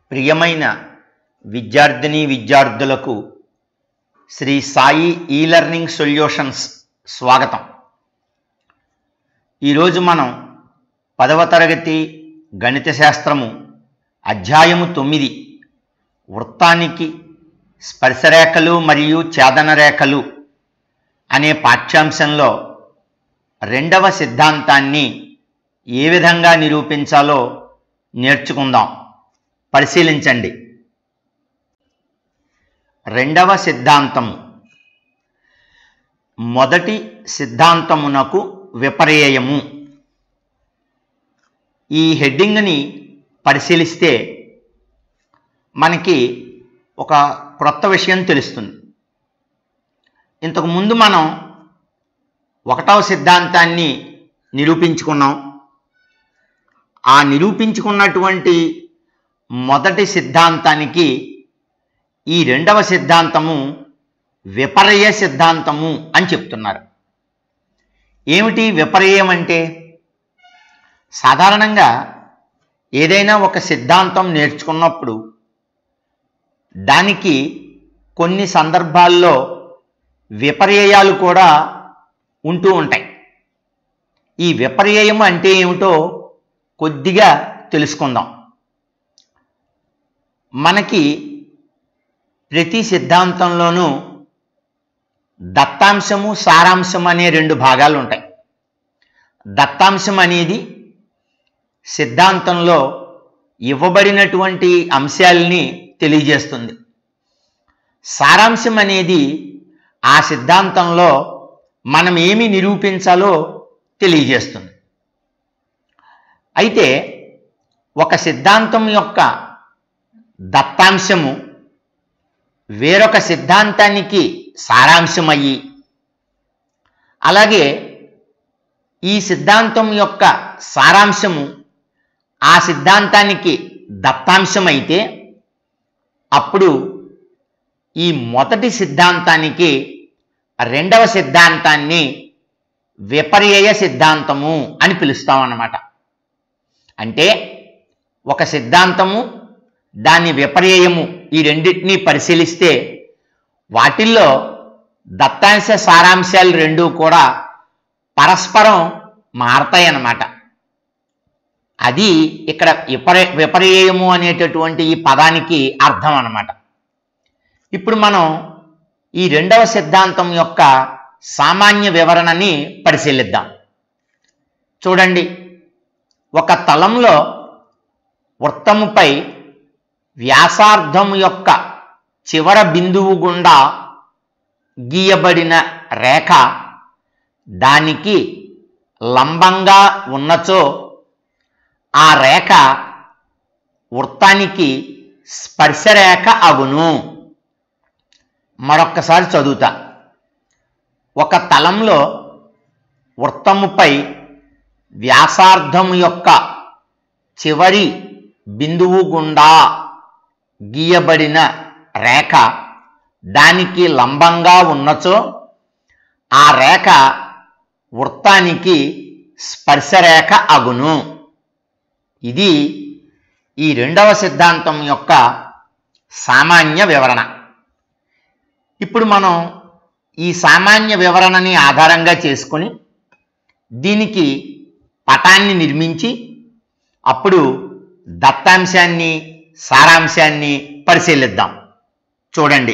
ప్రియమైన విద్యార్థిని విద్యార్థులకు శ్రీ సాయి ఈ లెర్నింగ్ సొల్యూషన్స్ స్వాగతం ఈరోజు మనం పదవ తరగతి గణిత శాస్త్రము అధ్యాయము తొమ్మిది వృత్తానికి స్పర్శరేఖలు మరియు ఛేదన రేఖలు అనే పాఠ్యాంశంలో రెండవ సిద్ధాంతాన్ని ఏ విధంగా నిరూపించాలో నేర్చుకుందాం పరిశీలించండి రెండవ సిద్ధాంతము మొదటి సిద్ధాంతమునకు విపర్యయము ఈ హెడ్డింగ్ని పరిశీలిస్తే మనకి ఒక క్రొత్త విషయం తెలుస్తుంది ఇంతకు ముందు మనం ఒకటవ సిద్ధాంతాన్ని నిరూపించుకున్నాం ఆ నిరూపించుకున్నటువంటి మొదటి సిద్ధాంతానికి ఈ రెండవ సిద్ధాంతము విపర్య సిద్ధాంతము అని చెప్తున్నారు ఏమిటి విపర్యం అంటే సాధారణంగా ఏదైనా ఒక సిద్ధాంతం నేర్చుకున్నప్పుడు దానికి కొన్ని సందర్భాల్లో విపర్యయాలు కూడా ఉంటూ ఉంటాయి ఈ విపర్యయం అంటే ఏమిటో కొద్దిగా తెలుసుకుందాం మనకి ప్రతి సిద్ధాంతంలోనూ దత్తాంశము సారాంశం అనే రెండు భాగాలు ఉంటాయి దత్తాంశం అనేది సిద్ధాంతంలో ఇవ్వబడినటువంటి అంశాలని తెలియజేస్తుంది సారాంశం అనేది ఆ సిద్ధాంతంలో మనం ఏమి నిరూపించాలో తెలియజేస్తుంది అయితే ఒక సిద్ధాంతం యొక్క దత్తాంశము వేరొక సిద్ధాంతానికి సారాంశమయ్యి అలాగే ఈ సిద్ధాంతం యొక్క సారాంశము ఆ సిద్ధాంతానికి దత్తాంశమైతే అప్పుడు ఈ మొదటి సిద్ధాంతానికి రెండవ సిద్ధాంతాన్ని విపర్యయ సిద్ధాంతము అని పిలుస్తాం అన్నమాట అంటే ఒక సిద్ధాంతము దాని విపర్యయము ఈ రెండింటినీ పరిశీలిస్తే వాటిల్లో దత్తాంశ సారాంశాలు రెండూ కూడా పరస్పరం మారతాయన్నమాట అది ఇక్కడ విపర్య విపర్యయము అనేటటువంటి ఈ పదానికి అర్థం అన్నమాట ఇప్పుడు మనం ఈ రెండవ సిద్ధాంతం యొక్క సామాన్య వివరణని పరిశీలిద్దాం చూడండి ఒక తలంలో వృత్తముపై వ్యాసార్థం యొక్క చివర బిందువు గుండా గీయబడిన రేఖ దానికి లంబంగా ఉన్నచో ఆ రేఖ వృత్తానికి స్పర్శరేఖ అగును మరొక్కసారి చదువుతా ఒక తలంలో వృత్తముపై వ్యాసార్థం యొక్క చివరి బిందువు గుండా గీయబడిన రేఖ దానికి లంబంగా ఉన్నచో ఆ రేఖ వృత్తానికి స్పర్శరేఖ అగును ఇది ఈ రెండవ సిద్ధాంతం యొక్క సామాన్య వివరణ ఇప్పుడు మనం ఈ సామాన్య వివరణని ఆధారంగా చేసుకొని దీనికి పటాన్ని నిర్మించి అప్పుడు దత్తాంశాన్ని సారాంశాన్ని పరిశీలిద్దాం చూడండి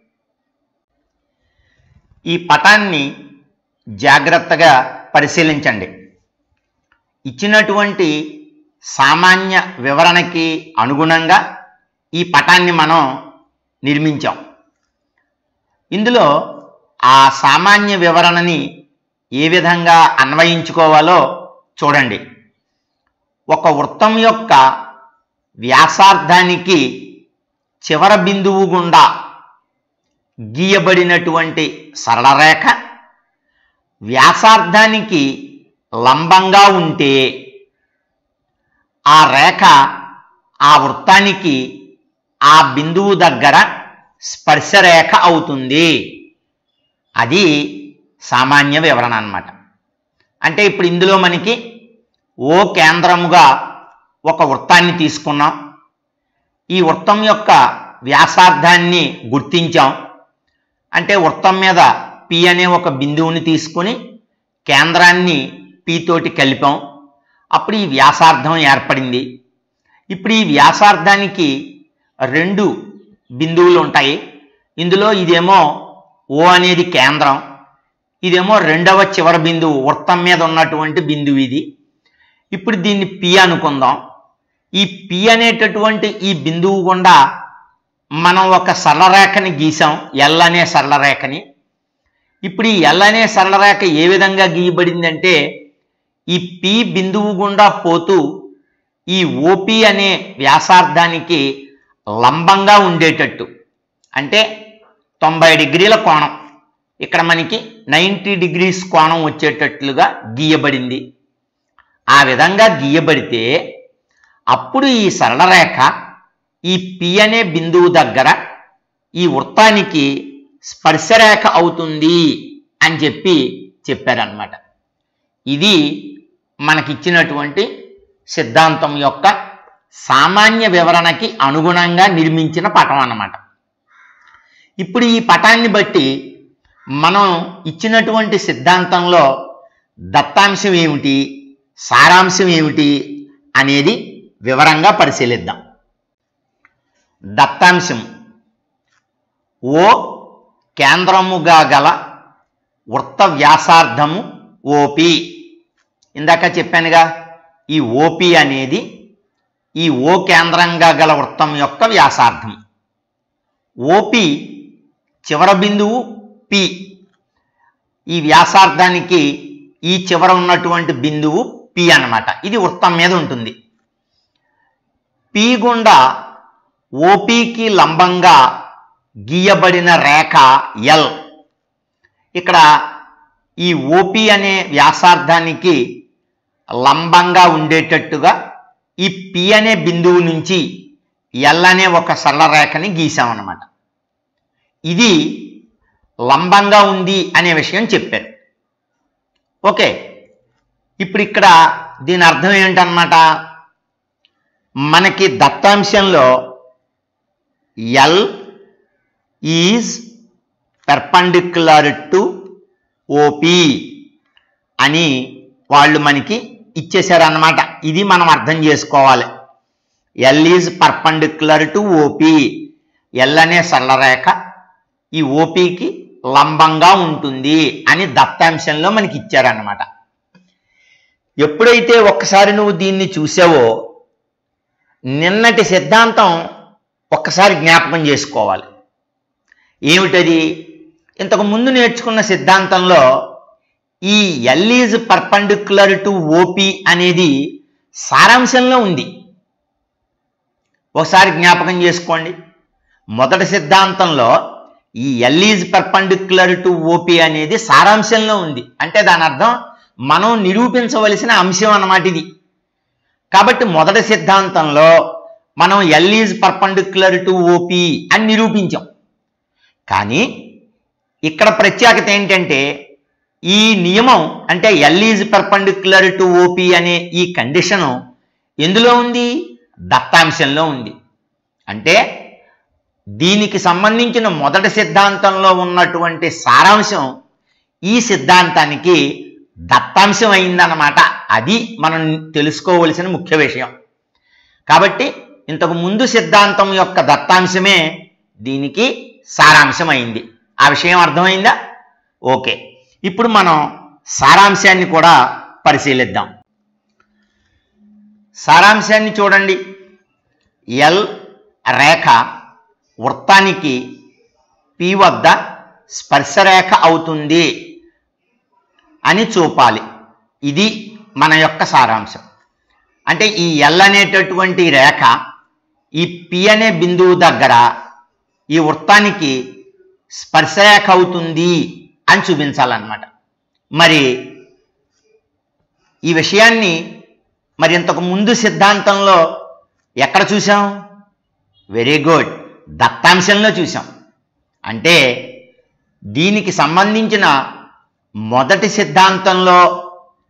ఈ పటాన్ని జాగ్రత్తగా పరిశీలించండి ఇచ్చినటువంటి సామాన్య వివరణకి అనుగుణంగా ఈ పటాన్ని మనం నిర్మించాం ఇందులో ఆ సామాన్య వివరణని ఏ విధంగా అన్వయించుకోవాలో చూడండి ఒక వృత్తం యొక్క వ్యాసార్థానికి చివర బిందువు గుండా గీయబడినటువంటి సరళ రేఖ వ్యాసార్థానికి లంబంగా ఉంటే ఆ రేఖ ఆ వృత్తానికి ఆ బిందువు దగ్గర స్పర్శరేఖ అవుతుంది అది సామాన్య వివరణ అన్నమాట అంటే ఇప్పుడు ఇందులో మనకి ఓ కేంద్రముగా ఒక వృత్తాన్ని తీసుకున్నాం ఈ వృత్తం యొక్క వ్యాసార్థాన్ని గుర్తించాం అంటే వృత్తం మీద పి అనే ఒక బిందువుని తీసుకొని కేంద్రాన్ని పి తోటి కలిపాం అప్పుడు ఈ వ్యాసార్థం ఏర్పడింది ఇప్పుడు ఈ వ్యాసార్థానికి రెండు బిందువులు ఉంటాయి ఇందులో ఇదేమో ఓ అనేది కేంద్రం ఇదేమో రెండవ చివరి బిందువు వృత్తం మీద ఉన్నటువంటి బిందువు ఇది ఇప్పుడు దీన్ని పి అనుకుందాం ఈ పి అనేటటువంటి ఈ బిందువు గుండా మనం ఒక సరళరేఖని గీసాం ఎల్ అనే సరళరేఖని ఇప్పుడు ఈ ఎల్ అనే సరళరేఖ ఏ విధంగా గీయబడిందంటే ఈ పి బిందువు గుండా పోతూ ఈ ఓపి అనే వ్యాసార్థానికి లంబంగా ఉండేటట్టు అంటే తొంభై డిగ్రీల కోణం ఇక్కడ మనకి నైంటీ డిగ్రీస్ కోణం వచ్చేటట్లుగా గీయబడింది ఆ విధంగా గీయబడితే అప్పుడు ఈ సరళరేఖ ఈ పి అనే బిందువు దగ్గర ఈ వృత్తానికి స్పర్శరేఖ అవుతుంది అని చెప్పి చెప్పారనమాట ఇది మనకిచ్చినటువంటి సిద్ధాంతం యొక్క సామాన్య వివరణకి అనుగుణంగా నిర్మించిన పటం అన్నమాట ఇప్పుడు ఈ పటాన్ని బట్టి మనం ఇచ్చినటువంటి సిద్ధాంతంలో దత్తాంశం ఏమిటి సారాంశం ఏమిటి అనేది వివరంగా పరిశీలిద్దాం దత్తాంశం ఓ కేంద్రముగా గల వృత్త వ్యాసార్థము ఓపి ఇందాక చెప్పానుగా ఈ ఓపి అనేది ఈ ఓ కేంద్రంగా గల వృత్తం యొక్క వ్యాసార్థం ఓపి చివర బిందువు పి ఈ వ్యాసార్థానికి ఈ చివర ఉన్నటువంటి బిందువు పి అన్నమాట ఇది వృత్తం మీద ఉంటుంది పి గుండా ఓపికి లంబంగా గీయబడిన రేఖ ఎల్ ఇక్కడ ఈ ఓపి అనే వ్యాసార్థానికి లంబంగా ఉండేటట్టుగా ఈ పి అనే బిందువు నుంచి ఎల్ అనే ఒక సరళ రేఖని గీసామన్నమాట ఇది లంబంగా ఉంది అనే విషయం చెప్పారు ఓకే ఇప్పుడు ఇక్కడ దీని అర్థం ఏంటన్నమాట మనకి దత్తాంశంలో L is perpendicular to OP అని వాళ్ళు మనకి ఇచ్చేశారన్నమాట ఇది మనం అర్థం చేసుకోవాలి L is perpendicular to OP L అనే సరళరేఖ ఈ ఓపికి లంబంగా ఉంటుంది అని దత్తాంశంలో మనకి ఇచ్చారన్నమాట ఎప్పుడైతే ఒక్కసారి నువ్వు దీన్ని చూసావో నిన్నటి సిద్ధాంతం ఒక్కసారి జ్ఞాపకం చేసుకోవాలి ఏమిటది ఇంతకు ముందు నేర్చుకున్న సిద్ధాంతంలో ఈ L is perpendicular to OP అనేది సారాంశంలో ఉంది ఒకసారి జ్ఞాపకం చేసుకోండి మొదటి సిద్ధాంతంలో ఈ L is perpendicular to OP అనేది సారాంశంలో ఉంది అంటే దాని అర్థం మనం నిరూపించవలసిన అంశం అన్నమాట ఇది కాబట్టి మొదటి సిద్ధాంతంలో మనం L is perpendicular to OP అని నిరూపించాం కానీ ఇక్కడ ప్రత్యేకత ఏంటంటే ఈ నియమం అంటే L is perpendicular to OP అనే ఈ కండిషను ఎందులో ఉంది దత్తాంశంలో ఉంది అంటే దీనికి సంబంధించిన మొదటి సిద్ధాంతంలో ఉన్నటువంటి సారాంశం ఈ సిద్ధాంతానికి దత్తాంశం అయిందన్నమాట అది మనం తెలుసుకోవలసిన ముఖ్య విషయం కాబట్టి ఇంతకు ముందు సిద్ధాంతం యొక్క దత్తాంశమే దీనికి సారాంశం అయింది ఆ విషయం అర్థమైందా ఓకే ఇప్పుడు మనం సారాంశాన్ని కూడా పరిశీలిద్దాం సారాంశాన్ని చూడండి ఎల్ రేఖ వృత్తానికి పి వద్ద స్పర్శరేఖ అవుతుంది అని చూపాలి ఇది మన యొక్క సారాంశం అంటే ఈ ఎల్ అనేటటువంటి రేఖ ఈ పి అనే బిందువు దగ్గర ఈ వృత్తానికి స్పర్శరేఖ అవుతుంది అని చూపించాలన్నమాట మరి ఈ విషయాన్ని మరి ఇంతకు ముందు సిద్ధాంతంలో ఎక్కడ చూసాం వెరీ గుడ్ దత్తాంశంలో చూసాం అంటే దీనికి సంబంధించిన మొదటి సిద్ధాంతంలో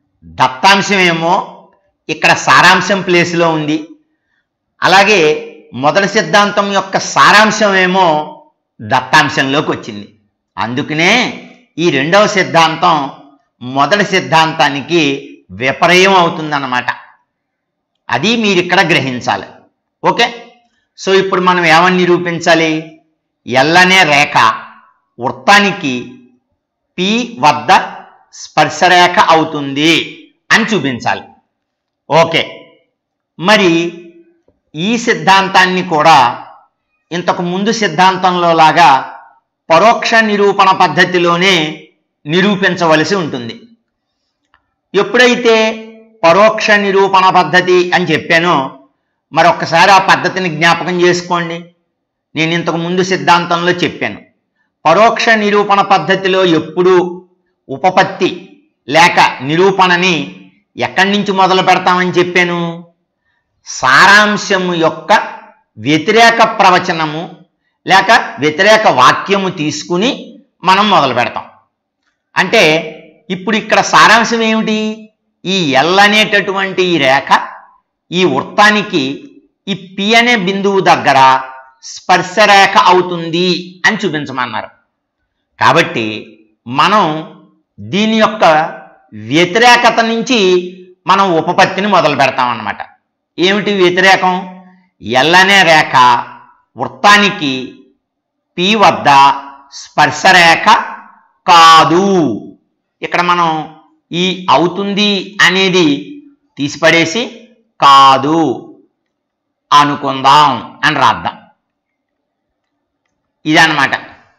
దత్తాంశం ఏమో ఇక్కడ సారాంశం ప్లేస్లో ఉంది అలాగే మొదటి సిద్ధాంతం యొక్క సారాంశం ఏమో దత్తాంశంలోకి వచ్చింది అందుకనే ఈ రెండవ సిద్ధాంతం మొదటి సిద్ధాంతానికి విపర్యం అవుతుందన్నమాట అది మీరు ఇక్కడ గ్రహించాలి ఓకే సో ఇప్పుడు మనం ఏమని నిరూపించాలి ఎల్లనే రేఖ వృత్తానికి పి వద్ద స్పర్శరేఖ అవుతుంది అని చూపించాలి ఓకే మరి ఈ సిద్ధాంతాన్ని కూడా ఇంతకు ముందు సిద్ధాంతంలో లాగా పరోక్ష నిరూపణ పద్ధతిలోనే నిరూపించవలసి ఉంటుంది ఎప్పుడైతే పరోక్ష నిరూపణ పద్ధతి అని చెప్పానో మరొకసారి ఆ పద్ధతిని జ్ఞాపకం చేసుకోండి నేను ఇంతకు ముందు సిద్ధాంతంలో చెప్పాను పరోక్ష నిరూపణ పద్ధతిలో ఎప్పుడు ఉపపత్తి లేక నిరూపణని ఎక్కడి నుంచి మొదలు పెడతామని చెప్పాను సారాంశము యొక్క వ్యతిరేక ప్రవచనము లేక వ్యతిరేక వాక్యము తీసుకుని మనం మొదలు పెడతాం అంటే ఇప్పుడు ఇక్కడ సారాంశం ఏమిటి ఈ ఎల్ అనేటటువంటి ఈ రేఖ ఈ వృత్తానికి ఈ పి అనే బిందువు దగ్గర స్పర్శరేఖ అవుతుంది అని చూపించమన్నారు కాబట్టి మనం దీని యొక్క వ్యతిరేకత నుంచి మనం ఉపపత్తిని మొదలు పెడతాం అన్నమాట ఏమిటి వ్యతిరేకం ఎల్ అనే రేఖ వృత్తానికి పి వద్ద స్పర్శరేఖ కాదు ఇక్కడ మనం ఈ అవుతుంది అనేది తీసిపడేసి కాదు అనుకుందాం అని రాద్దాం ఇదన్నమాట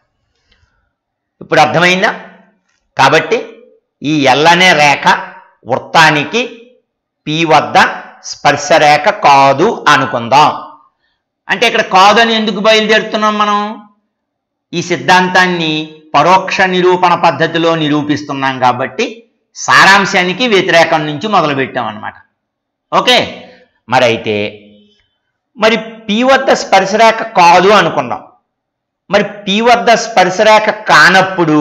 ఇప్పుడు అర్థమైందా కాబట్టి ఈ ఎల్ అనే రేఖ వృత్తానికి పి వద్ద స్పర్శరేఖ కాదు అనుకుందాం అంటే ఇక్కడ కాదు అని ఎందుకు బయలుదేరుతున్నాం మనం ఈ సిద్ధాంతాన్ని పరోక్ష నిరూపణ పద్ధతిలో నిరూపిస్తున్నాం కాబట్టి సారాంశానికి వ్యతిరేకం నుంచి మొదలుపెట్టాం అన్నమాట ఓకే మరి అయితే మరి పి వద్ద స్పర్శరేఖ కాదు అనుకున్నాం మరి పి వద్ద స్పర్శరేఖ కానప్పుడు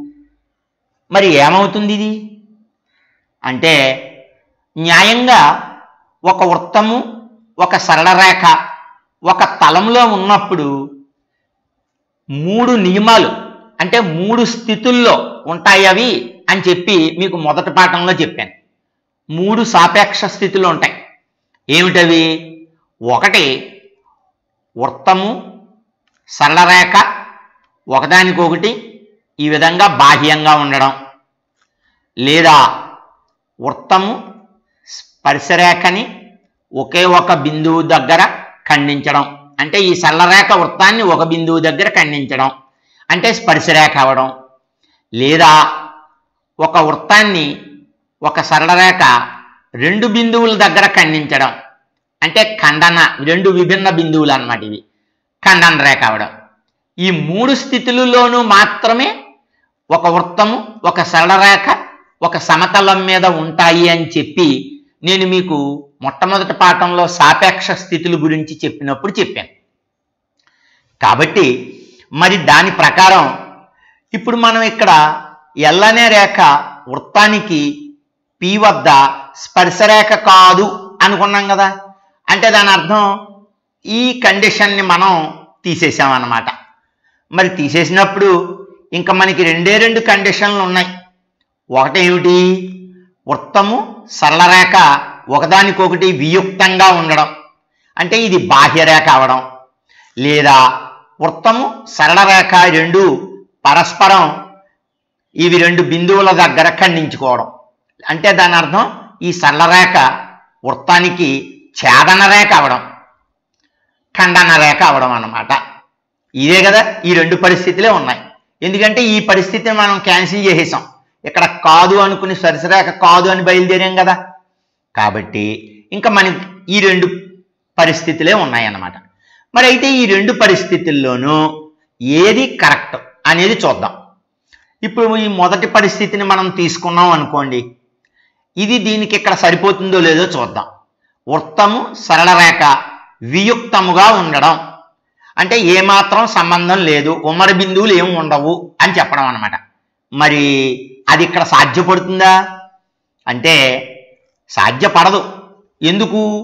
మరి ఏమవుతుంది ఇది అంటే న్యాయంగా ఒక వృత్తము ఒక సరళ రేఖ ఒక తలంలో ఉన్నప్పుడు మూడు నియమాలు అంటే మూడు స్థితుల్లో ఉంటాయి అవి అని చెప్పి మీకు మొదటి పాఠంలో చెప్పాను మూడు సాపేక్ష స్థితులు ఉంటాయి ఏమిటవి ఒకటి వృత్తము సరళరేఖ ఒకదానికొకటి ఈ విధంగా బాహ్యంగా ఉండడం లేదా వృత్తము స్పర్శరేఖని ఒకే ఒక బిందువు దగ్గర ఖండించడం అంటే ఈ సరళరేఖ వృత్తాన్ని ఒక బిందువు దగ్గర ఖండించడం అంటే స్పర్శరేఖ అవ్వడం లేదా ఒక వృత్తాన్ని ఒక సరళరేఖ రెండు బిందువుల దగ్గర ఖండించడం అంటే ఖండన రెండు విభిన్న బిందువులు అన్నమాట ఇవి ఖండన రేఖ అవడం ఈ మూడు స్థితులలోనూ మాత్రమే ఒక వృత్తము ఒక సరళరేఖ ఒక సమతలం మీద ఉంటాయి అని చెప్పి నేను మీకు మొట్టమొదటి పాఠంలో సాపేక్ష స్థితుల గురించి చెప్పినప్పుడు చెప్పాను కాబట్టి మరి దాని ప్రకారం ఇప్పుడు మనం ఇక్కడ ఎల్లనే రేఖ వృత్తానికి పి వద్ద స్పర్శరేఖ కాదు అనుకున్నాం కదా అంటే దాని అర్థం ఈ కండిషన్ని మనం తీసేసామన్నమాట మరి తీసేసినప్పుడు ఇంకా మనకి రెండే రెండు కండిషన్లు ఉన్నాయి ఒకటేమిటి వృత్తము సరళరేఖ ఒకదానికొకటి వియుక్తంగా ఉండడం అంటే ఇది బాహ్యరేఖ అవడం లేదా వృత్తము సరళరేఖ రెండు పరస్పరం ఇవి రెండు బిందువుల దగ్గర ఖండించుకోవడం అంటే దాని అర్థం ఈ సరళరేఖ వృత్తానికి ఛేదన రేఖ అవడం ఖండన రేఖ అవడం అన్నమాట ఇదే కదా ఈ రెండు పరిస్థితులే ఉన్నాయి ఎందుకంటే ఈ పరిస్థితిని మనం క్యాన్సిల్ చేసేసాం ఇక్కడ కాదు అనుకుని సరిసరేఖ కాదు అని బయలుదేరాం కదా కాబట్టి ఇంకా మనకి ఈ రెండు పరిస్థితులే ఉన్నాయన్నమాట మరి అయితే ఈ రెండు పరిస్థితుల్లోనూ ఏది కరెక్ట్ అనేది చూద్దాం ఇప్పుడు ఈ మొదటి పరిస్థితిని మనం తీసుకున్నాం అనుకోండి ఇది దీనికి ఇక్కడ సరిపోతుందో లేదో చూద్దాం వృత్తము సరళరేఖ వియుక్తముగా ఉండడం అంటే ఏమాత్రం సంబంధం లేదు ఉమ్మడి బిందువులు ఏమి ఉండవు అని చెప్పడం అనమాట మరి అది ఇక్కడ సాధ్యపడుతుందా అంటే సాధ్యపడదు ఎందుకు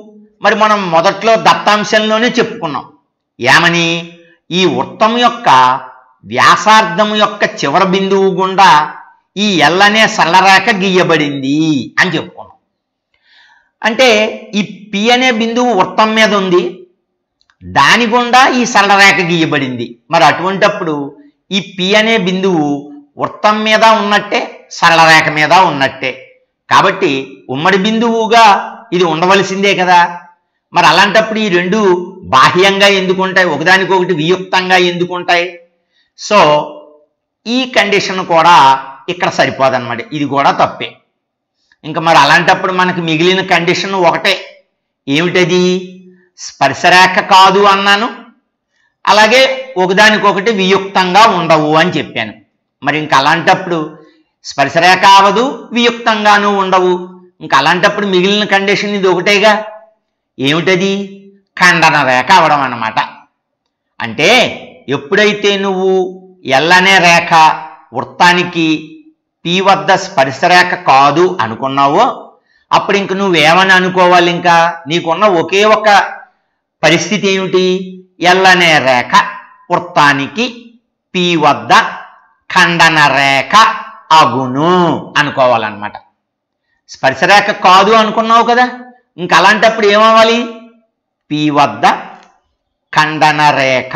మరి మనం మొదట్లో దత్తాంశంలోనే చెప్పుకున్నాం ఏమని ఈ వృత్తం యొక్క వ్యాసార్థం యొక్క చివరి బిందువు గుండా ఈ ఎల్ అనే సరళరేఖ గీయబడింది అని చెప్పుకున్నాం అంటే ఈ పి అనే బిందువు వృత్తం మీద ఉంది దాని గుండా ఈ సరళరేఖ గీయబడింది మరి అటువంటప్పుడు ఈ పి అనే బిందువు వృత్తం మీద ఉన్నట్టే సరళరేఖ మీద ఉన్నట్టే కాబట్టి ఉమ్మడి బిందువుగా ఇది ఉండవలసిందే కదా మరి అలాంటప్పుడు ఈ రెండు బాహ్యంగా ఎందుకుంటాయి ఒకదానికొకటి వియుక్తంగా ఎందుకుంటాయి సో ఈ కండిషన్ కూడా ఇక్కడ సరిపోదన్నమాట ఇది కూడా తప్పే ఇంకా మరి అలాంటప్పుడు మనకి మిగిలిన కండిషన్ ఒకటే ఏమిటది స్పర్శరేఖ కాదు అన్నాను అలాగే ఒకదానికొకటి వియుక్తంగా ఉండవు అని చెప్పాను మరి ఇంకా అలాంటప్పుడు స్పర్శరేఖ అవదు వియుక్తంగాను ఉండవు ఇంకా అలాంటప్పుడు మిగిలిన కండిషన్ ఇది ఒకటేగా ఏమిటది ఖండన రేఖ అవడం అన్నమాట అంటే ఎప్పుడైతే నువ్వు ఎల్లనే రేఖ వృత్తానికి పి వద్ద స్పర్శరేఖ కాదు అనుకున్నావో అప్పుడు ఇంక నువ్వేమని అనుకోవాలి ఇంకా నీకున్న ఒకే ఒక పరిస్థితి ఏమిటి ఎల్లనే రేఖ వృత్తానికి పి వద్ద ఖండన రేఖ అగును అనుకోవాలన్నమాట స్పర్శరేఖ కాదు అనుకున్నావు కదా ఇంక అలాంటప్పుడు ఏమవ్వాలి పి వద్ద ఖండన రేఖ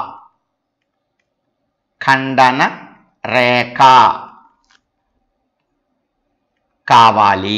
ఖండన రేఖ కావాలి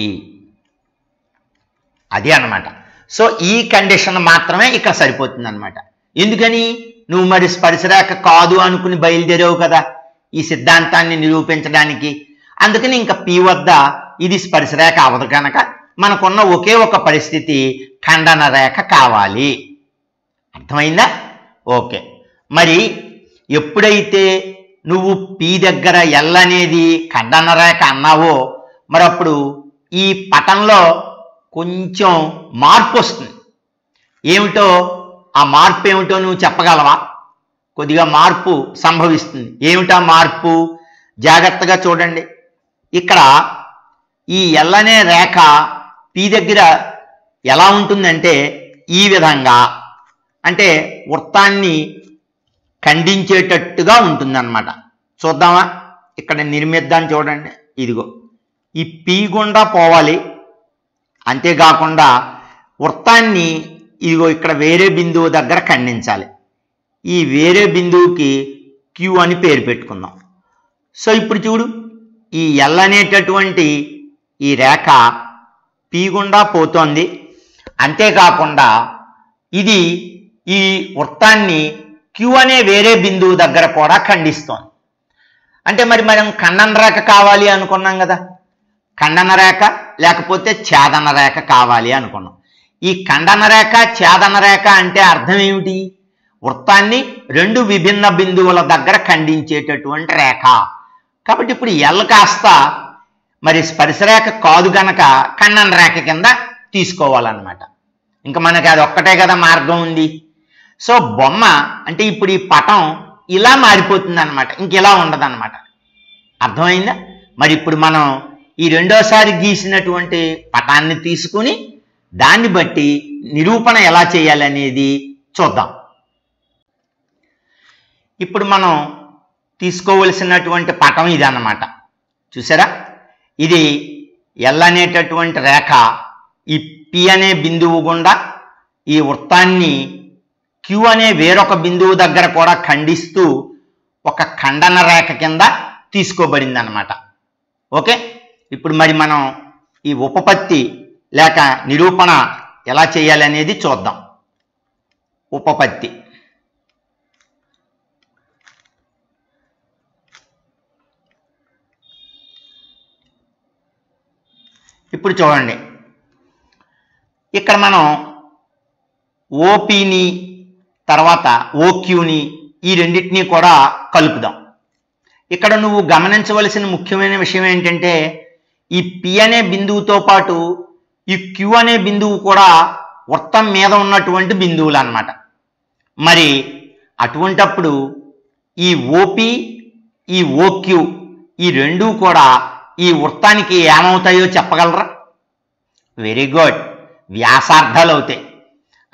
అది అన్నమాట సో ఈ కండిషన్ మాత్రమే ఇక్కడ సరిపోతుంది అనమాట ఎందుకని నువ్వు మరి స్పర్శరేఖ కాదు అనుకుని బయలుదేరావు కదా ఈ సిద్ధాంతాన్ని నిరూపించడానికి అందుకని ఇంకా పి వద్ద ఇది స్పర్శరేఖ అవదు కనుక మనకున్న ఒకే ఒక పరిస్థితి ఖండన రేఖ కావాలి అర్థమైందా ఓకే మరి ఎప్పుడైతే నువ్వు పి దగ్గర ఎల్ అనేది ఖండన రేఖ అన్నావో మరి అప్పుడు ఈ పటంలో కొంచెం మార్పు వస్తుంది ఏమిటో ఆ మార్పు ఏమిటో నువ్వు చెప్పగలవా కొద్దిగా మార్పు సంభవిస్తుంది ఏమిటా మార్పు జాగ్రత్తగా చూడండి ఇక్కడ ఈ ఎల్లనే రేఖ పి దగ్గర ఎలా ఉంటుందంటే ఈ విధంగా అంటే వృత్తాన్ని ఖండించేటట్టుగా ఉంటుందన్నమాట చూద్దామా ఇక్కడ నిర్మిద్దాం చూడండి ఇదిగో ఈ పి గుండా పోవాలి అంతేకాకుండా వృత్తాన్ని ఇదిగో ఇక్కడ వేరే బిందువు దగ్గర ఖండించాలి ఈ వేరే బిందువుకి క్యూ అని పేరు పెట్టుకుందాం సో ఇప్పుడు చూడు ఈ ఎల్ అనేటటువంటి ఈ రేఖ పి గుండా పోతోంది అంతేకాకుండా ఇది ఈ వృత్తాన్ని క్యూ అనే వేరే బిందువు దగ్గర కూడా ఖండిస్తోంది అంటే మరి మనం ఖండన రేఖ కావాలి అనుకున్నాం కదా ఖండన రేఖ లేకపోతే ఛేదన రేఖ కావాలి అనుకున్నాం ఈ ఖండన రేఖ ఛేదన రేఖ అంటే అర్థం ఏమిటి వృత్తాన్ని రెండు విభిన్న బిందువుల దగ్గర ఖండించేటటువంటి రేఖ కాబట్టి ఇప్పుడు ఎల్ కాస్త మరి స్పర్శరేఖ కాదు గనక ఖండన రేఖ కింద తీసుకోవాలన్నమాట ఇంకా మనకి అది ఒక్కటే కదా మార్గం ఉంది సో బొమ్మ అంటే ఇప్పుడు ఈ పటం ఇలా మారిపోతుంది అనమాట ఇంక ఇలా ఉండదన్నమాట అర్థమైందా మరి ఇప్పుడు మనం ఈ రెండోసారి గీసినటువంటి పటాన్ని తీసుకుని దాన్ని బట్టి నిరూపణ ఎలా చేయాలనేది చూద్దాం ఇప్పుడు మనం తీసుకోవలసినటువంటి పటం ఇది అన్నమాట చూసారా ఇది ఎల్ అనేటటువంటి రేఖ ఈ పి అనే బిందువు గుండా ఈ వృత్తాన్ని క్యూ అనే వేరొక బిందువు దగ్గర కూడా ఖండిస్తూ ఒక ఖండన రేఖ కింద తీసుకోబడింది అనమాట ఓకే ఇప్పుడు మరి మనం ఈ ఉపపత్తి లేక నిరూపణ ఎలా చేయాలి అనేది చూద్దాం ఉపపత్తి ఇప్పుడు చూడండి ఇక్కడ మనం ఓపీని తర్వాత ఓక్యూని ఈ రెండింటినీ కూడా కలుపుదాం ఇక్కడ నువ్వు గమనించవలసిన ముఖ్యమైన విషయం ఏంటంటే ఈ పి అనే బిందువుతో పాటు ఈ క్యూ అనే బిందువు కూడా వృత్తం మీద ఉన్నటువంటి బిందువులు అన్నమాట మరి అటువంటప్పుడు ఈ ఓపి ఈ ఓక్యూ ఈ రెండూ కూడా ఈ వృత్తానికి ఏమవుతాయో చెప్పగలరా వెరీ గుడ్ వ్యాసార్థాలు అవుతాయి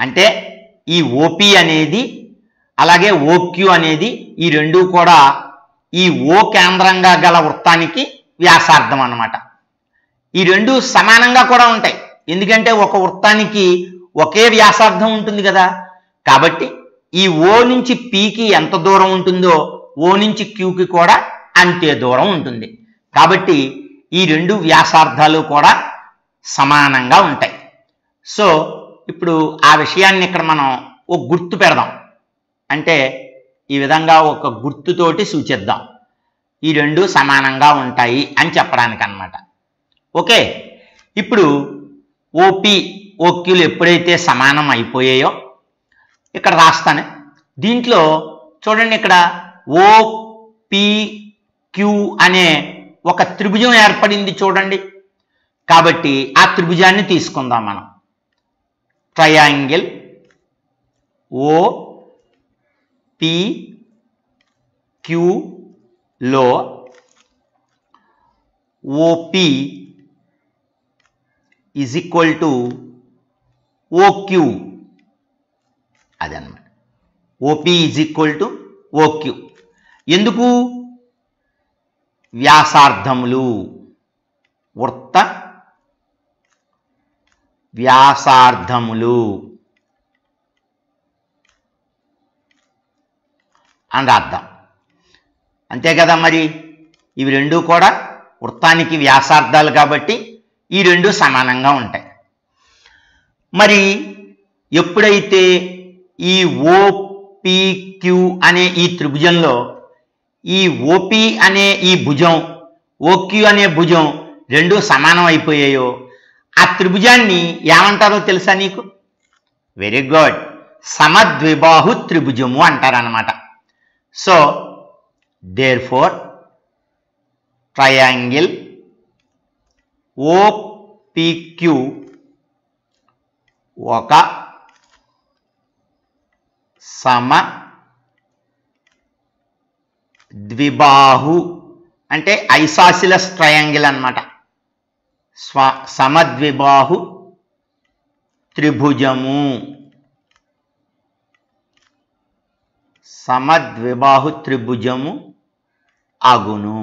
అంటే ఈ ఓపి అనేది అలాగే ఓక్యూ అనేది ఈ రెండు కూడా ఈ ఓ కేంద్రంగా గల వృత్తానికి వ్యాసార్థం అన్నమాట ఈ రెండు సమానంగా కూడా ఉంటాయి ఎందుకంటే ఒక వృత్తానికి ఒకే వ్యాసార్థం ఉంటుంది కదా కాబట్టి ఈ ఓ నుంచి పీకి ఎంత దూరం ఉంటుందో ఓ నుంచి క్యూకి కూడా అంతే దూరం ఉంటుంది కాబట్టి ఈ రెండు వ్యాసార్థాలు కూడా సమానంగా ఉంటాయి సో ఇప్పుడు ఆ విషయాన్ని ఇక్కడ మనం ఒక గుర్తు పెడదాం అంటే ఈ విధంగా ఒక గుర్తుతోటి సూచిద్దాం ఈ రెండు సమానంగా ఉంటాయి అని చెప్పడానికి అన్నమాట ఓకే ఇప్పుడు ఓపి ఓక్యూలు ఎప్పుడైతే సమానం అయిపోయాయో ఇక్కడ రాస్తాను దీంట్లో చూడండి ఇక్కడ ఓపిక్యూ అనే ఒక త్రిభుజం ఏర్పడింది చూడండి కాబట్టి ఆ త్రిభుజాన్ని తీసుకుందాం మనం ట్రయాంగిల్ ఓ పి క్యూలో OP is equal to OQ అదనమాట OP is equal to OQ ఎందుకు వ్యాసార్థములు వృత్త వ్యాసార్థములు అని రాద్దాం అంతే కదా మరి ఇవి రెండు కూడా వృత్తానికి వ్యాసార్థాలు కాబట్టి ఈ రెండు సమానంగా ఉంటాయి మరి ఎప్పుడైతే ఈ ఓపిక్యూ అనే ఈ త్రిభుజంలో ఈ ఓపి అనే ఈ భుజం ఓక్యూ అనే భుజం రెండు సమానం అయిపోయాయో ఆ త్రిభుజాన్ని ఏమంటారో తెలుసా నీకు వెరీ గుడ్ సమద్విబాహు త్రిభుజము అంటారనమాట so therefore triangle OPQ ఒక సమ ద్విబాహు అంటే ఐసాసిలస్ ట్రయాంగిల్ అన్నమాట స్వ సమద్విబాహు త్రిభుజము సమద్విబాహు త్రిభుజము అగును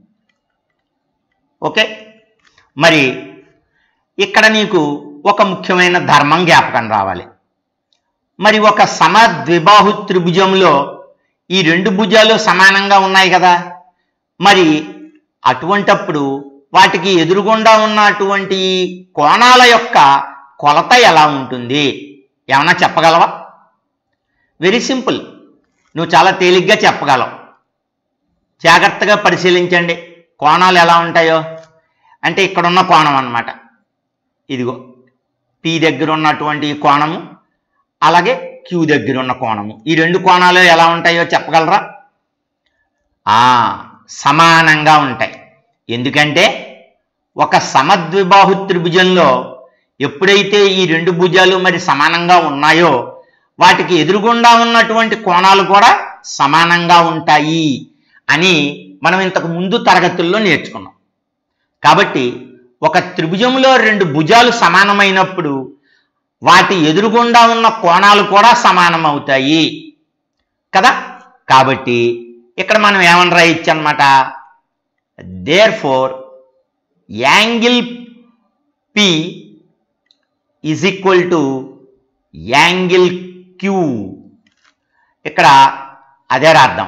ఓకే మరి ఇక్కడ నీకు ఒక ముఖ్యమైన ధర్మం జ్ఞాపకం రావాలి మరి ఒక సమద్విబాహు త్రిభుజంలో ఈ రెండు భుజాలు సమానంగా ఉన్నాయి కదా మరి అటువంటప్పుడు వాటికి ఎదురుగుండా ఉన్నటువంటి కోణాల యొక్క కొలత ఎలా ఉంటుంది ఏమన్నా చెప్పగలవా వెరీ సింపుల్ నువ్వు చాలా తేలిగ్గా చెప్పగలవు జాగ్రత్తగా పరిశీలించండి కోణాలు ఎలా ఉంటాయో అంటే ఇక్కడ ఉన్న కోణం అన్నమాట ఇదిగో పి దగ్గర ఉన్నటువంటి ఈ కోణము అలాగే క్యూ దగ్గర ఉన్న కోణము ఈ రెండు కోణాలు ఎలా ఉంటాయో చెప్పగలరా ఆ సమానంగా ఉంటాయి ఎందుకంటే ఒక సమద్విబాహు త్రిభుజంలో ఎప్పుడైతే ఈ రెండు భుజాలు మరి సమానంగా ఉన్నాయో వాటికి ఎదురుగుండా ఉన్నటువంటి కోణాలు కూడా సమానంగా ఉంటాయి అని మనం ఇంతకు ముందు తరగతుల్లో నేర్చుకున్నాం కాబట్టి ఒక త్రిభుజంలో రెండు భుజాలు సమానమైనప్పుడు వాటి ఎదురుగుండా ఉన్న కోణాలు కూడా సమానమవుతాయి కదా కాబట్టి ఇక్కడ మనం ఏమని రాయొచ్చు అనమాట therefore angle P is equal to angle Q ఇక్కడ అదే రాద్దాం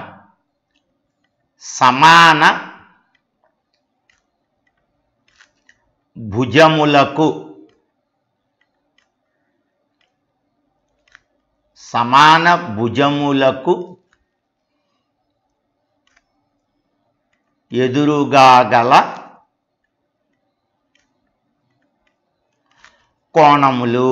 సమాన భుజములకు సమాన భుజములకు ఎదురుగా గల కోణములు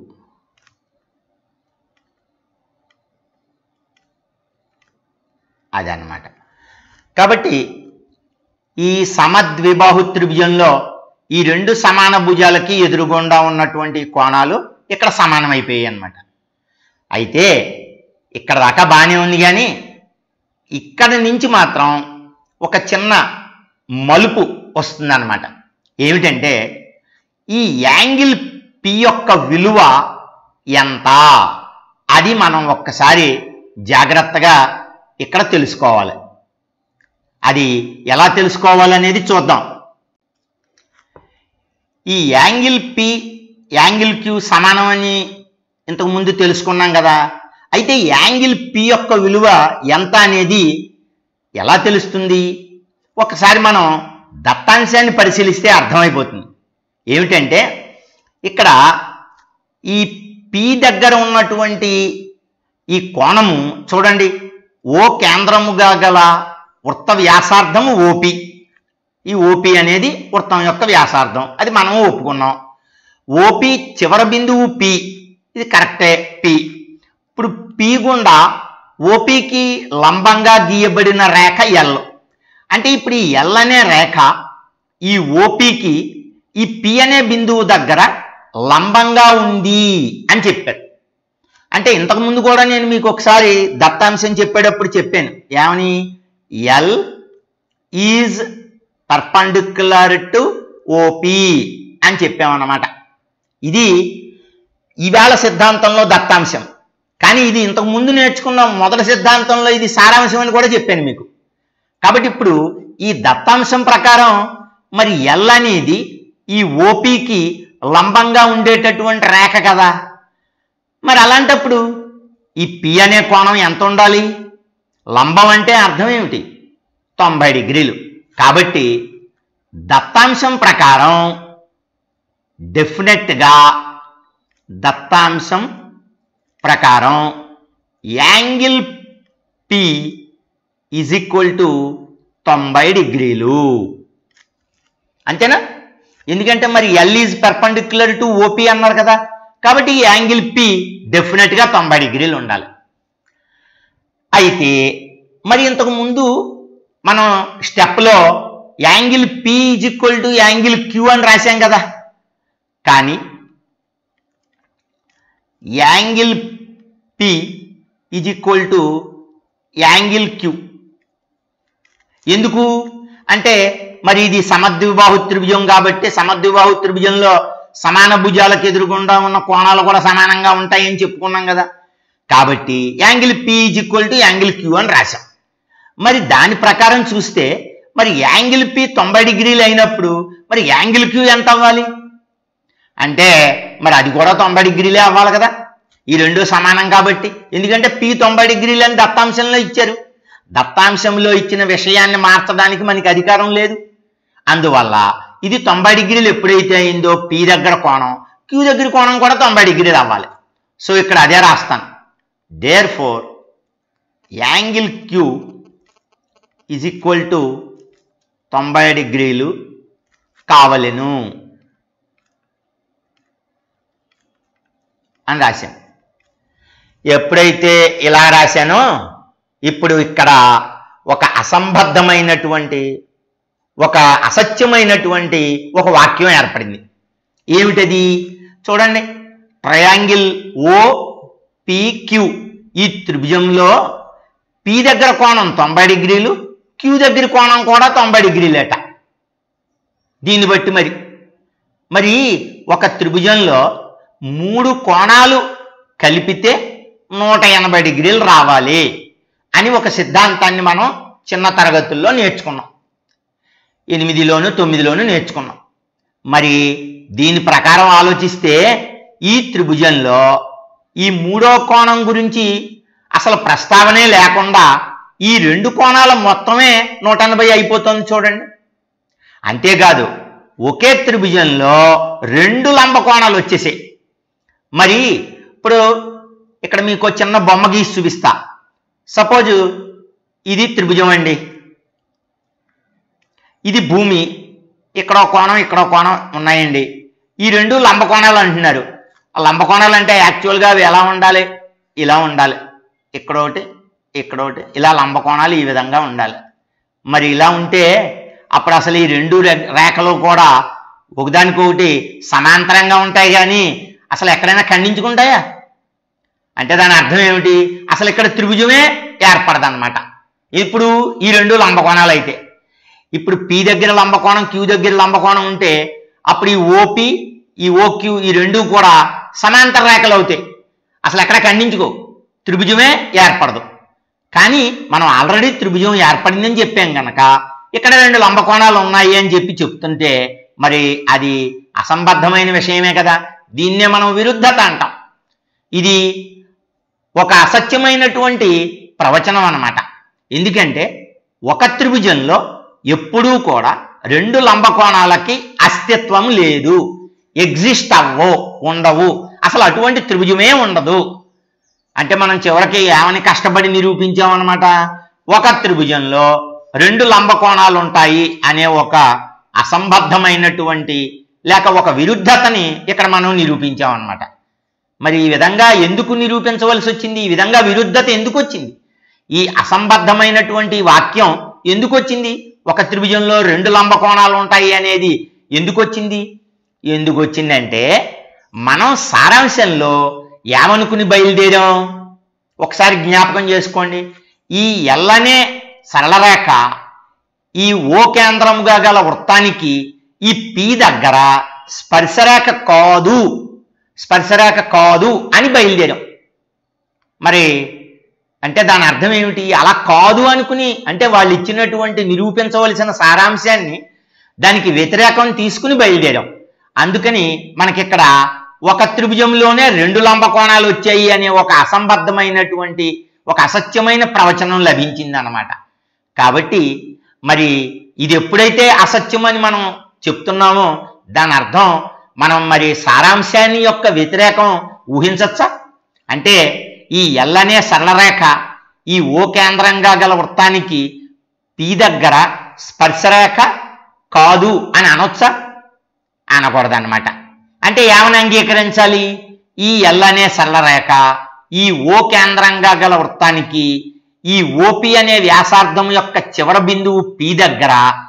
అదనమాట కాబట్టి ఈ సమద్విబాహు త్రిభుజంలో ఈ రెండు సమాన భుజాలకి ఎదురుగుండా ఉన్నటువంటి కోణాలు ఇక్కడ సమానమైపోయాయి అన్నమాట అయితే ఇక్కడ దాకా బాగానే ఉంది కానీ ఇక్కడ నుంచి మాత్రం ఒక చిన్న మలుపు వస్తుందన్నమాట ఏమిటంటే ఈ యాంగిల్ పి యొక్క విలువ ఎంత అది మనం ఒక్కసారి జాగ్రత్తగా ఇక్కడ తెలుసుకోవాలి అది ఎలా తెలుసుకోవాలనేది చూద్దాం ఈ యాంగిల్ పి యాంగిల్ క్యూ సమానం అని ఇంతకు ముందు తెలుసుకున్నాం కదా అయితే యాంగిల్ పి యొక్క విలువ ఎంత అనేది ఎలా తెలుస్తుంది ఒకసారి మనం దత్తాంశాన్ని పరిశీలిస్తే అర్థమైపోతుంది ఏమిటంటే ఇక్కడ ఈ పి దగ్గర ఉన్నటువంటి ఈ కోణము చూడండి ఓ కేంద్రముగా గల వృత్త వ్యాసార్థము ఓపి ఈ ఓపి అనేది వృత్తం యొక్క వ్యాసార్థం అది మనం ఒప్పుకున్నాం ఓపి చివరి బిందువు పి ఇది కరెక్టే పి ఇప్పుడు పి గుండా ఓపికి లంబంగా గీయబడిన రేఖ ఎల్ అంటే ఇప్పుడు ఈ ఎల్ అనే రేఖ ఈ ఓపికి ఈ పి అనే బిందువు దగ్గర లంబంగా ఉంది అని చెప్పారు అంటే ఇంతకుముందు కూడా నేను మీకు ఒకసారి దత్తాంశం చెప్పేటప్పుడు చెప్పాను ఏమని L is perpendicular to OP అని చెప్పామన్నమాట ఇది ఈవేళ సిద్ధాంతంలో దత్తాంశం కానీ ఇది ఇంతకు ముందు నేర్చుకున్న మొదటి సిద్ధాంతంలో ఇది సారాంశం అని కూడా చెప్పాను మీకు కాబట్టి ఇప్పుడు ఈ దత్తాంశం ప్రకారం మరి ఎల్ అనేది ఈ ఓపికి లంబంగా ఉండేటటువంటి రేఖ కదా మరి అలాంటప్పుడు ఈ పి అనే కోణం ఎంత ఉండాలి లంబం అంటే అర్థం ఏమిటి తొంభై డిగ్రీలు కాబట్టి దత్తాంశం ప్రకారం డెఫినెట్గా దత్తాంశం ప్రకారం angle P is equal to తొంభై డిగ్రీలు అంతేనా ఎందుకంటే మరి L is perpendicular to OP అన్నారు కదా కాబట్టి ఈ యాంగిల్ పి డెఫినెట్గా తొంభై డిగ్రీలు ఉండాలి అయితే మరి ఇంతకు ముందు మనం స్టెప్లో angle P is equal to angle Q అని రాశాం కదా కానీ angle P is equal to angle Q ఎందుకు అంటే మరి ఇది సమద్విబాహు త్రిభుజం కాబట్టి సమద్విబాహు త్రిభుజంలో సమాన భుజాలకు ఎదురుగుండా ఉన్న కోణాలు కూడా సమానంగా ఉంటాయని చెప్పుకున్నాం కదా కాబట్టి angle P is equal to angle Q అని రాశాం మరి దాని ప్రకారం చూస్తే మరి యాంగిల్ పి తొంభై డిగ్రీలు అయినప్పుడు మరి యాంగిల్ క్యూ ఎంత అవ్వాలి అంటే మరి అది కూడా తొంభై డిగ్రీలే అవ్వాలి కదా ఈ రెండు సమానం కాబట్టి ఎందుకంటే పి తొంభై డిగ్రీలు అని దత్తాంశంలో ఇచ్చారు దత్తాంశంలో ఇచ్చిన విషయాన్ని మార్చడానికి మనకి అధికారం లేదు అందువల్ల ఇది తొంభై డిగ్రీలు ఎప్పుడైతే అయిందో పి దగ్గర కోణం క్యూ దగ్గర కోణం కూడా తొంభై డిగ్రీలు అవ్వాలి సో ఇక్కడ అదే రాస్తాను therefore angle Q is equal to తొంభై డిగ్రీలు కావలెను అని రాశాను ఎప్పుడైతే ఇలా రాశానో ఇప్పుడు ఇక్కడ ఒక అసంబద్ధమైనటువంటి ఒక అసత్యమైనటువంటి ఒక వాక్యం ఏర్పడింది ఏమిటది చూడండి ట్రయాంగిల్ ఓ క్యూ ఈ త్రిభుజంలో పి దగ్గర కోణం తొంభై డిగ్రీలు క్యూ దగ్గర కోణం కూడా తొంభై డిగ్రీలేట దీన్ని బట్టి మరి మరి ఒక త్రిభుజంలో మూడు కోణాలు కలిపితే నూట ఎనభై డిగ్రీలు రావాలి అని ఒక సిద్ధాంతాన్ని మనం చిన్న తరగతుల్లో నేర్చుకున్నాం ఎనిమిదిలోను తొమ్మిదిలోను నేర్చుకున్నాం మరి దీని ప్రకారం ఆలోచిస్తే ఈ త్రిభుజంలో ఈ మూడో కోణం గురించి అసలు ప్రస్తావనే లేకుండా ఈ రెండు కోణాల మొత్తమే నూట ఎనభై అయిపోతుంది చూడండి అంతేకాదు ఒకే త్రిభుజంలో రెండు లంబ కోణాలు వచ్చేసాయి మరి ఇప్పుడు ఇక్కడ మీకు చిన్న బొమ్మ గీసి చూపిస్తా సపోజ్ ఇది త్రిభుజం అండి ఇది భూమి ఇక్కడ ఒక కోణం ఇక్కడ ఒక కోణం ఉన్నాయండి ఈ రెండు లంబ కోణాలు అంటున్నారు ఆ లంబ కోణాలు అంటే యాక్చువల్గా అవి ఎలా ఉండాలి ఇలా ఉండాలి ఇక్కడ ఒకటి ఇక్కడ ఒకటి ఇలా లంబ కోణాలు ఈ విధంగా ఉండాలి మరి ఇలా ఉంటే అప్పుడు అసలు ఈ రెండు రే- రేఖలు కూడా ఒకదానికొకటి సమాంతరంగా ఉంటాయి కానీ అసలు ఎక్కడైనా ఖండించుకుంటాయా అంటే దాని అర్థం ఏమిటి అసలు ఇక్కడ త్రిభుజమే ఏర్పడదన్నమాట ఇప్పుడు ఈ రెండు లంబకోణాలు అయితే ఇప్పుడు పి దగ్గర లంబకోణం క్యూ దగ్గర లంబకోణం ఉంటే అప్పుడు ఈ ఓపి ఈ ఓక్యూ ఈ రెండు కూడా సమాంతర రేఖలు అవుతాయి అసలు ఎక్కడ ఖండించుకో త్రిభుజమే ఏర్పడదు కానీ మనం ఆల్రెడీ త్రిభుజం ఏర్పడిందని చెప్పాం కనుక ఇక్కడ రెండు లంబకోణాలు ఉన్నాయి అని చెప్పి చెప్తుంటే మరి అది అసంబద్ధమైన విషయమే కదా దీన్నే మనం విరుద్ధత అంటాం ఇది ఒక అసత్యమైనటువంటి ప్రవచనం అన్నమాట ఎందుకంటే ఒక త్రిభుజంలో ఎప్పుడూ కూడా రెండు లంబకోణాలకి అస్తిత్వం లేదు ఎగ్జిస్ట్ అవ్వవు ఉండవు అసలు అటువంటి త్రిభుజమే ఉండదు అంటే మనం చివరికి ఏమని కష్టపడి నిరూపించామన్నమాట ఒక త్రిభుజంలో రెండు లంబకోణాలు ఉంటాయి అనే ఒక అసంబద్ధమైనటువంటి లేక ఒక విరుద్ధతని ఇక్కడ మనం నిరూపించామన్నమాట మరి ఈ విధంగా ఎందుకు నిరూపించవలసి వచ్చింది ఈ విధంగా విరుద్ధత ఎందుకు వచ్చింది ఈ అసంబద్ధమైనటువంటి వాక్యం ఎందుకు వచ్చింది ఒక త్రిభుజంలో రెండు లంబకోణాలు ఉంటాయి అనేది ఎందుకు వచ్చింది ఎందుకు వచ్చిందంటే మనం సారాంశంలో ఏమనుకుని బయలుదేరాం ఒకసారి జ్ఞాపకం చేసుకోండి ఈ ఎల్లనే సరళరేఖ ఈ ఓ కేంద్రముగా గల వృత్తానికి ఈ పి దగ్గర స్పర్శరేఖ కాదు స్పర్శరేఖ కాదు అని బయలుదేరాం మరి అంటే దాని అర్థం ఏమిటి అలా కాదు అనుకుని అంటే వాళ్ళు ఇచ్చినటువంటి నిరూపించవలసిన సారాంశాన్ని దానికి వ్యతిరేకం తీసుకుని బయలుదేరాం అందుకని మనకిక్కడ ఒక త్రిభుజంలోనే రెండు లంబకోణాలు వచ్చాయి అనే ఒక అసంబద్ధమైనటువంటి ఒక అసత్యమైన ప్రవచనం లభించింది అన్నమాట కాబట్టి మరి ఇది ఎప్పుడైతే అసత్యమని మనం చెప్తున్నామో దాని అర్థం మనం మరి సారాంశాన్ని యొక్క వ్యతిరేకం ఊహించచ్చా అంటే ఈ ఎల్లనే సరళరేఖ ఈ ఓ కేంద్రంగా గల వృత్తానికి పి దగ్గర స్పర్శరేఖ కాదు అని అనొచ్చా అనకూడదన్నమాట అంటే ఏమని అంగీకరించాలి ఈ ఎల్లనే సరళరేఖ ఈ ఓ కేంద్రంగా గల వృత్తానికి ఈ ఓపి అనే వ్యాసార్థం యొక్క చివర బిందువు పి దగ్గర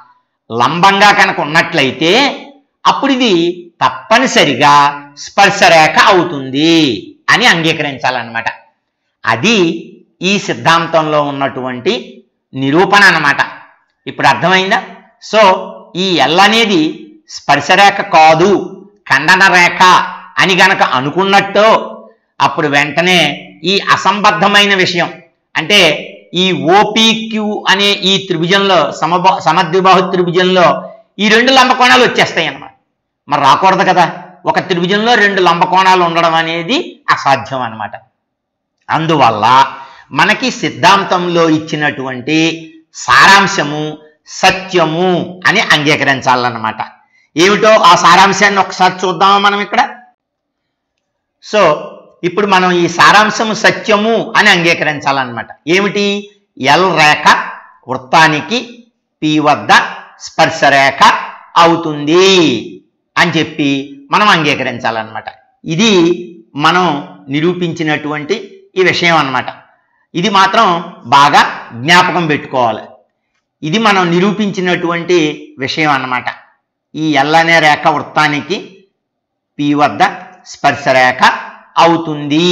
లంబంగా కనుక ఉన్నట్లయితే అప్పుడు ఇది తప్పనిసరిగా స్పర్శరేఖ అవుతుంది అని అంగీకరించాలన్నమాట అది ఈ సిద్ధాంతంలో ఉన్నటువంటి నిరూపణ అన్నమాట ఇప్పుడు అర్థమైందా సో ఈ ఎల్ అనేది స్పర్శరేఖ కాదు ఖండన రేఖ అని గనక అనుకున్నట్టు అప్పుడు వెంటనే ఈ అసంబద్ధమైన విషయం అంటే ఈ ఓపీక్యూ అనే ఈ త్రిభుజంలో సమబా సమద్విబాహు త్రిభుజంలో ఈ రెండు లంబకోణాలు వచ్చేస్తాయి అన్నమాట మరి రాకూడదు కదా ఒక త్రిభుజంలో రెండు లంబకోణాలు ఉండడం అనేది అసాధ్యం అన్నమాట అందువల్ల మనకి సిద్ధాంతంలో ఇచ్చినటువంటి సారాంశము సత్యము అని అంగీకరించాలన్నమాట ఏమిటో ఆ సారాంశాన్ని ఒకసారి చూద్దామా మనం ఇక్కడ సో ఇప్పుడు మనం ఈ సారాంశము సత్యము అని అంగీకరించాలన్నమాట ఏమిటి ఎల్ రేఖ వృత్తానికి పి వద్ద స్పర్శరేఖ అవుతుంది అని చెప్పి మనం అంగీకరించాలన్నమాట ఇది మనం నిరూపించినటువంటి ఈ విషయం అన్నమాట ఇది మాత్రం బాగా జ్ఞాపకం పెట్టుకోవాలి ఇది మనం నిరూపించినటువంటి విషయం అన్నమాట ఈ ఎల్లనే రేఖ వృత్తానికి పి వద్ద స్పర్శరేఖ అవుతుంది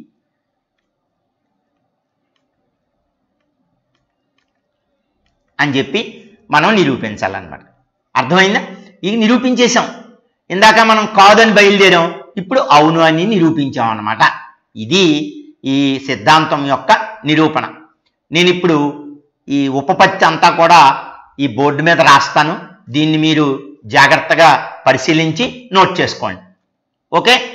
అని చెప్పి మనం నిరూపించాలన్నమాట అర్థమైందా ఇది నిరూపించేశాం ఇందాక మనం కాదని బయలుదేరాం ఇప్పుడు అవును అని నిరూపించాం అన్నమాట ఇది ఈ సిద్ధాంతం యొక్క నిరూపణ నేను ఇప్పుడు ఈ ఉపపత్తి అంతా కూడా ఈ బోర్డు మీద రాస్తాను దీన్ని మీరు జాగ్రత్తగా పరిశీలించి నోట్ చేసుకోండి ఓకే